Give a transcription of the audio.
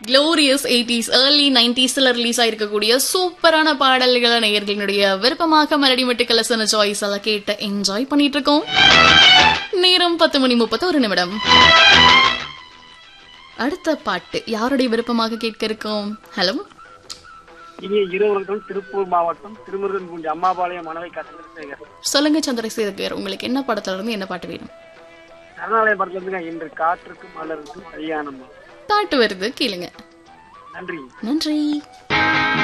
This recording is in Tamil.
க்ளோரியஸ் எயிட்டிஸ் ஏர்லி நைன்டிஸ்ல ரிலீஸ் ஆயிருக்கக்கூடிய சூப்பரான பாடல்களை நேயர்களினுடைய விருப்பமாக மலடி மட்டு கலசன சாய்ஸ் எல்லாம் கேட்டு என்ஜாய் பண்ணிட்டு இருக்கோம் நேரம் பத்து மணி முப்பத்தொரு நிமிடம் அடுத்த பாட்டு யாருடைய விருப்பமாக கேட்க இருக்கோம் ஹலோ இனிய இருவருக்கும் திருப்பூர் மாவட்டம் திருமுருகன் பூண்டி அம்மாபாளையம் மனவை சந்திரசேகர் சொல்லுங்க சந்திரசேகர் உங்களுக்கு என்ன படத்துல இருந்து என்ன பாட்டு வேணும் சரணாலய படத்துல இருந்துங்க இன்று காற்றுக்கும் மலருக்கும் கல்யாணம் பாட்டு வருது கேளுங்க நன்றி நன்றி